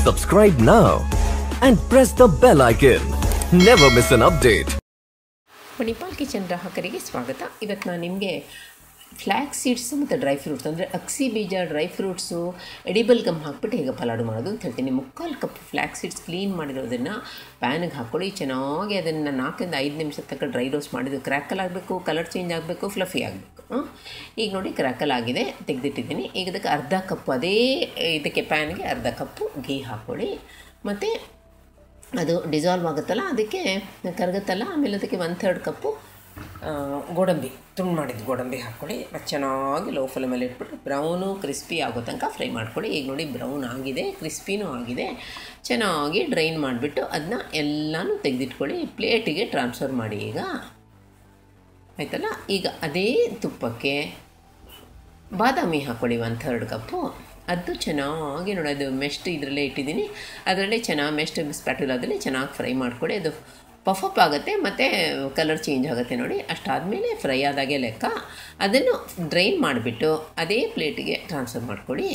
Subscribe now and press the bell icon. Never miss an update. Manipal kitchen ಗ್ರಾಹಕರಿಗೆ ಸ್ವಾಗತ ಇವತ್ತು ನಾನು ನಿಮಗೆ ಫ್ಲ್ಯಾಕ್ ಸೀಡ್ಸ್ ಮತ್ತು ಡ್ರೈ ಫ್ರೂಟ್ಸ್ ಅಂದರೆ ಅಕ್ಸಿ ಬೀಜ ಡ್ರೈ ಫ್ರೂಟ್ಸು ಎಡಿಬಲ್ ಗಮ್ ಹಾಕ್ಬಿಟ್ಟು ಹೇಗೆ ಪಲಾಡು ಮಾಡೋದು ಅಂತ ಹೇಳ್ತೀನಿ ಮುಕ್ಕಾಲು ಕಪ್ ಫ್ಲ್ಯಾಕ್ ಸೀಡ್ಸ್ ಕ್ಲೀನ್ ಮಾಡಿರೋದನ್ನು ಪ್ಯಾನಿಗೆ ಹಾಕ್ಕೊಳ್ಳಿ ಚೆನ್ನಾಗಿ ಅದನ್ನು ನಾಲ್ಕರಿಂದ ಐದು ನಿಮಿಷ ತನಕ ಡ್ರೈ ರೋಸ್ಟ್ ಮಾಡಿದ್ದು ಕ್ರ್ಯಾಕಲ್ ಆಗಬೇಕು ಕಲರ್ ಚೇಂಜ್ ಆಗಬೇಕು ಫ್ಲಫಿ ಆಗಬೇಕು ಈಗ ನೋಡಿ ಕ್ರ್ಯಾಕಲ್ ಆಗಿದೆ ತೆಗೆದಿಟ್ಟಿದ್ದೀನಿ ಈಗ ಇದಕ್ಕೆ ಅರ್ಧ ಕಪ್ಪು ಅದೇ ಇದಕ್ಕೆ ಪ್ಯಾನ್ಗೆ ಅರ್ಧ ಕಪ್ಪು ಘೀ ಹಾಕ್ಕೊಳ್ಳಿ ಮತ್ತು ಅದು ಡಿಸಾಲ್ವ್ ಆಗುತ್ತಲ್ಲ ಅದಕ್ಕೆ ಕರಗುತ್ತಲ್ಲ ಆಮೇಲೆ ಅದಕ್ಕೆ ಒನ್ ಥರ್ಡ್ ಕಪ್ಪು ಆ, ಗೋಡಂಬಿ ತುಂಡು ಮಾಡಿದ್ದು ಗೋಡಂಬಿ ಹಾಕ್ಕೊಳ್ಳಿ ಅದು ಚೆನ್ನಾಗಿ ಲೋ ಫ್ಲೇಮ್ ಮೇಲೆ ಇಟ್ಬಿಟ್ಟು ಬ್ರೌನು ಕ್ರಿಸ್ಪಿ ಆಗೋ ತನಕ ಫ್ರೈ ಮಾಡ್ಕೊಳ್ಳಿ ಈಗ ನೋಡಿ ಬ್ರೌನ್ ಆಗಿದೆ ಕ್ರಿಸ್ಪಿನೂ ಆಗಿದೆ ಚೆನ್ನಾಗಿ ಡ್ರೈನ್ ಮಾಡಿಬಿಟ್ಟು ಅದನ್ನ ಎಲ್ಲನೂ ತೆಗೆದಿಟ್ಕೊಳ್ಳಿ ಪ್ಲೇಟಿಗೆ ಟ್ರಾನ್ಸ್ಫರ್ ಮಾಡಿ ಈಗ ಆಯ್ತಲ್ಲ ಈಗ ಅದೇ ತುಪ್ಪಕ್ಕೆ ಬಾದಾಮಿ ಹಾಕ್ಕೊಳ್ಳಿ ಒನ್ ಥರ್ಡ್ ಕಪ್ಪು ಅದು ಚೆನ್ನಾಗಿ ನೋಡಿ ಅದು ಮೆಸ್ಟ್ ಇದರಲ್ಲೇ ಇಟ್ಟಿದ್ದೀನಿ ಅದರಲ್ಲೇ ಚೆನ್ನಾಗಿ ಮೆಸ್ಟ್ ಸ್ಪ್ಯಾಟುಲಾದಲ್ಲಿ ಚೆನ್ನಾಗಿ ಫ್ರೈ ಮಾಡ್ಕೊಳ್ಳಿ ಅದು ಪಫಪ್ ಆಗುತ್ತೆ ಮತ್ತು ಕಲರ್ ಚೇಂಜ್ ಆಗುತ್ತೆ ನೋಡಿ ಅಷ್ಟಾದಮೇಲೆ ಫ್ರೈ ಆದಾಗೆ ಲೆಕ್ಕ ಅದನ್ನು ಡ್ರೈನ್ ಮಾಡಿಬಿಟ್ಟು ಅದೇ ಪ್ಲೇಟಿಗೆ ಟ್ರಾನ್ಸ್ಫರ್ ಮಾಡ್ಕೊಳ್ಳಿ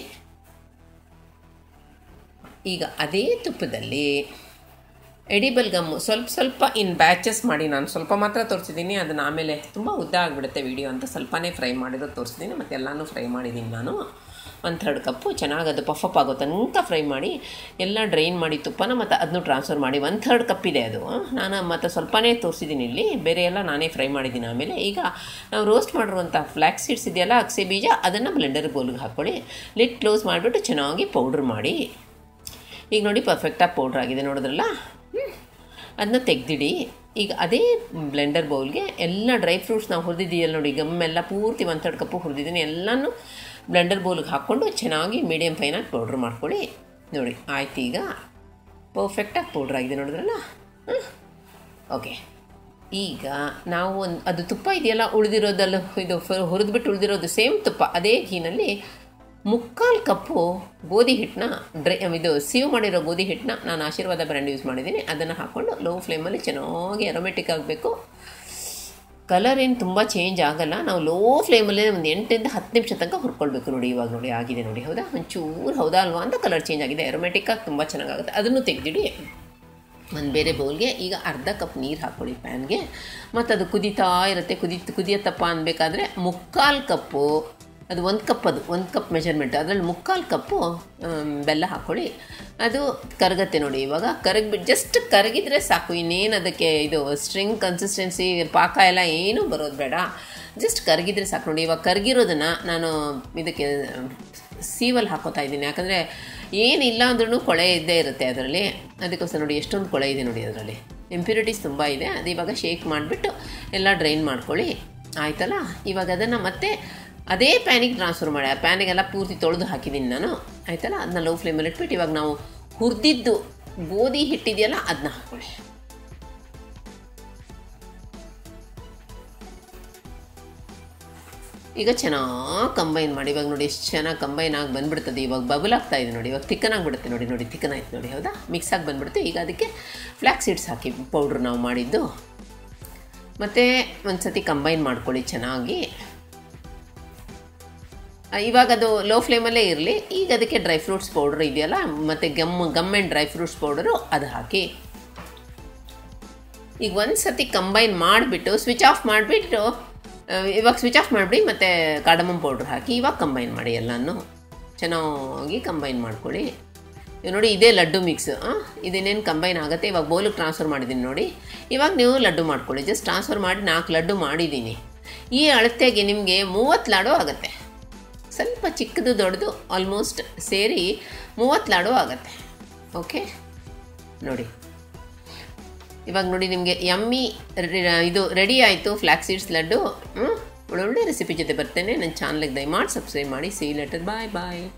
ಈಗ ಅದೇ ತುಪ್ಪದಲ್ಲಿ ಎಡಿಬಲ್ ಗಮ್ಮು ಸ್ವಲ್ಪ ಸ್ವಲ್ಪ ಇನ್ ಬ್ಯಾಚಸ್ ಮಾಡಿ ನಾನು ಸ್ವಲ್ಪ ಮಾತ್ರ ತೋರಿಸಿದ್ದೀನಿ ಅದನ್ನು ಆಮೇಲೆ ತುಂಬ ಉದ್ದ ಆಗಿಬಿಡುತ್ತೆ ವಿಡಿಯೋ ಅಂತ ಸ್ವಲ್ಪನೇ ಫ್ರೈ ಮಾಡಿರೋದು ತೋರಿಸಿದ್ದೀನಿ ಮತ್ತು ಎಲ್ಲನೂ ಫ್ರೈ ಮಾಡಿದ್ದೀನಿ ನಾನು ಒಂದು ಥರ್ಡ್ ಕಪ್ಪು ಚೆನ್ನಾಗಿ ಅದು ಪಫಪ್ ಆಗೋ ತನಕ ಫ್ರೈ ಮಾಡಿ ಎಲ್ಲ ಡ್ರೈನ್ ಮಾಡಿ ತುಪ್ಪನ ಮತ್ತು ಅದನ್ನು ಟ್ರಾನ್ಸ್ಫರ್ ಮಾಡಿ ಒನ್ ಥರ್ಡ್ ಕಪ್ ಇದೆ ಅದು ನಾನು ಮತ್ತು ಸ್ವಲ್ಪನೇ ತೋರಿಸಿದ್ದೀನಿ ಇಲ್ಲಿ ಬೇರೆ ಎಲ್ಲ ನಾನೇ ಫ್ರೈ ಮಾಡಿದ್ದೀನಿ ಆಮೇಲೆ ಈಗ ನಾವು ರೋಸ್ಟ್ ಮಾಡಿರುವಂಥ ಫ್ಲ್ಯಾಕ್ ಸೀಡ್ಸ್ ಇದೆಯಲ್ಲ ಅಕ್ಸೆ ಬೀಜ ಅದನ್ನು ಬ್ಲೆಂಡರ್ ಬೋಲ್ಗೆ ಹಾಕ್ಕೊಳ್ಳಿ ಲಿಟ್ ಕ್ಲೋಸ್ ಮಾಡಿಬಿಟ್ಟು ಚೆನ್ನಾಗಿ ಪೌಡ್ರ್ ಮಾಡಿ ಈಗ ನೋಡಿ ಪರ್ಫೆಕ್ಟಾಗಿ ಪೌಡ್ರ್ ಆಗಿದೆ ನೋಡಿದ್ರಲ್ಲ ಅದನ್ನ ತೆಗೆದಿಡಿ ಈಗ ಅದೇ ಬ್ಲೆಂಡರ್ ಬೌಲ್ಗೆ ಎಲ್ಲ ಡ್ರೈ ಫ್ರೂಟ್ಸ್ ನಾವು ಹುರಿದಿದ್ದೀಯಲ್ಲ ನೋಡಿ ಗಮ್ಮೆಲ್ಲ ಪೂರ್ತಿ ಒಂದು ಥರ್ಡ್ ಕಪ್ಪು ಹುರಿದಿದ್ದೀನಿ ಎಲ್ಲನೂ ಬ್ಲೆಂಡರ್ ಬೌಲ್ಗೆ ಹಾಕ್ಕೊಂಡು ಚೆನ್ನಾಗಿ ಮೀಡಿಯಮ್ ಫೈನಾಗಿ ಪೌಡ್ರ್ ಮಾಡ್ಕೊಳ್ಳಿ ನೋಡಿ ಆಯ್ತು ಈಗ ಪರ್ಫೆಕ್ಟಾಗಿ ಪೌಡ್ರ್ ಆಗಿದೆ ನೋಡಿದ್ರಲ್ಲ ಓಕೆ ಈಗ ನಾವು ಒಂದು ಅದು ತುಪ್ಪ ಇದೆಯಲ್ಲ ಉಳಿದಿರೋದಲ್ಲ ಇದು ಹುರಿದ್ಬಿಟ್ಟು ಉಳಿದಿರೋದು ಸೇಮ್ ತುಪ್ಪ ಅದೇ ಘೀನಲ್ಲಿ ಮುಕ್ಕಾಲು ಕಪ್ಪು ಗೋಧಿ ಹಿಟ್ಟನ್ನ ಡ್ರೈ ಇದು ಸೀವ್ ಮಾಡಿರೋ ಗೋಧಿ ಹಿಟ್ಟನ್ನ ನಾನು ಆಶೀರ್ವಾದ ಬ್ರ್ಯಾಂಡ್ ಯೂಸ್ ಮಾಡಿದ್ದೀನಿ ಅದನ್ನು ಹಾಕ್ಕೊಂಡು ಲೋ ಫ್ಲೇಮಲ್ಲಿ ಚೆನ್ನಾಗಿ ಅರೋಮೆಟಿಕ್ ಆಗಬೇಕು ಕಲರ್ ಏನು ತುಂಬ ಚೇಂಜ್ ಆಗಲ್ಲ ನಾವು ಲೋ ಫ್ಲೇಮಲ್ಲೇ ಒಂದು ಎಂಟರಿಂದ ಹತ್ತು ನಿಮಿಷ ತನಕ ಹುರ್ಕೊಳ್ಬೇಕು ನೋಡಿ ಇವಾಗ ನೋಡಿ ಆಗಿದೆ ನೋಡಿ ಹೌದಾ ಒಂಚೂರು ಹೌದಾ ಅಲ್ವಾ ಅಂತ ಕಲರ್ ಚೇಂಜ್ ಆಗಿದೆ ಅರೋಮೆಟಿಕ್ಕಾಗಿ ತುಂಬ ಚೆನ್ನಾಗಾಗುತ್ತೆ ಅದನ್ನು ತೆಗೆದಿಡಿ ಒಂದು ಬೇರೆ ಬೌಲ್ಗೆ ಈಗ ಅರ್ಧ ಕಪ್ ನೀರು ಹಾಕ್ಕೊಳ್ಳಿ ಪ್ಯಾನ್ಗೆ ಮತ್ತು ಅದು ಕುದೀತಾ ಇರುತ್ತೆ ಕುದಿ ಕುದಿಯತ್ತಪ್ಪ ಅನ್ಬೇಕಾದ್ರೆ ಮುಕ್ಕಾಲು ಕಪ್ಪು ಅದು ಒಂದು ಕಪ್ ಅದು ಒಂದು ಕಪ್ ಮೆಜರ್ಮೆಂಟ್ ಅದರಲ್ಲಿ ಮುಕ್ಕಾಲು ಕಪ್ಪು ಆಮ್, ಬೆಲ್ಲ ಹಾಕ್ಕೊಳ್ಳಿ ಅದು ಕರಗತ್ತೆ ನೋಡಿ ಇವಾಗ ಕರಗಿಬಿಟ್ಟು ಜಸ್ಟ್ ಕರಗಿದ್ರೆ ಸಾಕು ಇನ್ನೇನು ಅದಕ್ಕೆ ಇದು ಸ್ಟ್ರಿಂಗ್ ಕನ್ಸಿಸ್ಟೆನ್ಸಿ ಪಾಕ ಎಲ್ಲ ಏನೂ ಬರೋದು ಬೇಡ ಜಸ್ಟ್ ಕರಗಿದ್ರೆ ಸಾಕು ನೋಡಿ ಇವಾಗ ಕರಗಿರೋದನ್ನು ನಾನು ಇದಕ್ಕೆ ಸೀವಲ್ಲಿ ಹಾಕೋತಾ ಇದ್ದೀನಿ ಯಾಕಂದರೆ ಏನಿಲ್ಲ ಅಂದ್ರೂ ಕೊಳೆ ಇದ್ದೇ ಇರುತ್ತೆ ಅದರಲ್ಲಿ ಅದಕ್ಕೋಸ್ಕರ ನೋಡಿ ಎಷ್ಟೊಂದು ಕೊಳೆ ಇದೆ ನೋಡಿ ಅದರಲ್ಲಿ ಇಂಪ್ಯೂರಿಟೀಸ್ ತುಂಬ ಇದೆ ಅದು ಇವಾಗ ಶೇಕ್ ಮಾಡಿಬಿಟ್ಟು ಎಲ್ಲ ಡ್ರೈನ್ ಮಾಡ್ಕೊಳ್ಳಿ ಆಯ್ತಲ್ಲ ಇವಾಗ ಅದನ್ನು ಮತ್ತೆ ಅದೇ ಪ್ಯಾನಿಗೆ ಟ್ರಾನ್ಸ್ಫರ್ ಮಾಡಿ ಆ ಪ್ಯಾನಿಗೆಲ್ಲ ಪೂರ್ತಿ ತೊಳೆದು ಹಾಕಿದ್ದೀನಿ ನಾನು ಆಯ್ತಲ್ಲ ಅದನ್ನ ಲೋ ಫ್ಲೇಮಲ್ಲಿ ಇಟ್ಬಿಟ್ಟು ಇವಾಗ ನಾವು ಹುರಿದಿದ್ದು ಗೋಧಿ ಹಿಟ್ಟಿದೆಯಲ್ಲ ಅದನ್ನ ಹಾಕ್ಕೊಳ್ಳಿ ಈಗ ಚೆನ್ನಾಗಿ ಕಂಬೈನ್ ಮಾಡಿ ಇವಾಗ ನೋಡಿ ಎಷ್ಟು ಚೆನ್ನಾಗಿ ಕಂಬೈನ್ ಆಗಿ ಬಂದ್ಬಿಡ್ತದೆ ಇವಾಗ ಬಬಲ್ ಆಗ್ತಾ ಇದೆ ನೋಡಿ ಇವಾಗ ತಿಕ್ಕನ್ ಆಗಿಬಿಡುತ್ತೆ ನೋಡಿ ನೋಡಿ ತಿಕ್ಕನ್ ಆಯ್ತು ನೋಡಿ ಹೌದಾ ಮಿಕ್ಸ್ ಆಗಿ ಬಂದ್ಬಿಡುತ್ತೆ ಈಗ ಅದಕ್ಕೆ ಫ್ಲ್ಯಾಕ್ ಸೀಡ್ಸ್ ಹಾಕಿ ಪೌಡ್ರ್ ನಾವು ಮಾಡಿದ್ದು ಮತ್ತು ಒಂದು ಸತಿ ಕಂಬೈನ್ ಮಾಡ್ಕೊಳ್ಳಿ ಚೆನ್ನಾಗಿ ಆ, ಇವಾಗ ಅದು ಲೋ ಫ್ಲೇಮಲ್ಲೇ ಇರಲಿ ಈಗ ಅದಕ್ಕೆ ಡ್ರೈ ಫ್ರೂಟ್ಸ್ ಪೌಡ್ರ್ ಇದೆಯಲ್ಲ ಮತ್ತು gum gum and dry fruits powder ಅದು ಹಾಕಿ ಈಗ ಒಂದು ಸತಿ ಕಂಬೈನ್ ಮಾಡಿಬಿಟ್ಟು ಸ್ವಿಚ್ ಆಫ್ ಮಾಡಿಬಿಟ್ಟು ಇವಾಗ ಸ್ವಿಚ್ ಆಫ್ ಮಾಡಿಬಿಡಿ ಮತ್ತು ಕಾರ್ಡಮಮ್ ಪೌಡ್ರ್ ಹಾಕಿ ಇವಾಗ ಕಂಬೈನ್ ಮಾಡಿ ಎಲ್ಲನೂ ಚೆನ್ನಾಗಿ ಕಂಬೈನ್ ಮಾಡ್ಕೊಳ್ಳಿ ಇವಾಗ ನೋಡಿ ಇದೇ ಲಡ್ಡು ಮಿಕ್ಸ್ ಇದೇನೇನು ಕಂಬೈನ್ ಆಗುತ್ತೆ ಇವಾಗ ಬೌಲಿಗೆ ಟ್ರಾನ್ಸ್ಫರ್ ಮಾಡಿದ್ದೀನಿ ನೋಡಿ ಇವಾಗ ನೀವು ಲಡ್ಡು ಮಾಡ್ಕೊಳ್ಳಿ ಜಸ್ಟ್ ಟ್ರಾನ್ಸ್ಫರ್ ಮಾಡಿ ನಾಲ್ಕು ಲಡ್ಡು ಮಾಡಿದ್ದೀನಿ ಈ ಅಳತೆಗೆ ನಿಮಗೆ ಮೂವತ್ತು ಲಾಡು ಆಗುತ್ತೆ ಸ್ವಲ್ಪ ಚಿಕ್ಕದು ದೊಡ್ಡದು ಆಲ್ಮೋಸ್ಟ್ ಸೇರಿ ಮೂವತ್ತು ಲಾಡು ಆಗುತ್ತೆ ಓಕೆ ನೋಡಿ ಇವಾಗ ನೋಡಿ ನಿಮಗೆ ಯಮ್ಮಿ ಇದು ರೆಡಿ ಆಯಿತು ಫ್ಲ್ಯಾಕ್ ಸೀಡ್ಸ್ ಲಡ್ಡು ಹ್ಞೂ ಒಳ್ಳೊಳ್ಳೆ ರೆಸಿಪಿ ಜೊತೆ ಬರ್ತೇನೆ ನನ್ನ ಚಾನಲ್ಗೆ ದಯಮಾಡಿ ಸಬ್ಸ್ಕ್ರೈಬ್ ಮಾಡಿ ಸಿ ಲೆಟರ್ ಬಾಯ್ ಬಾಯ್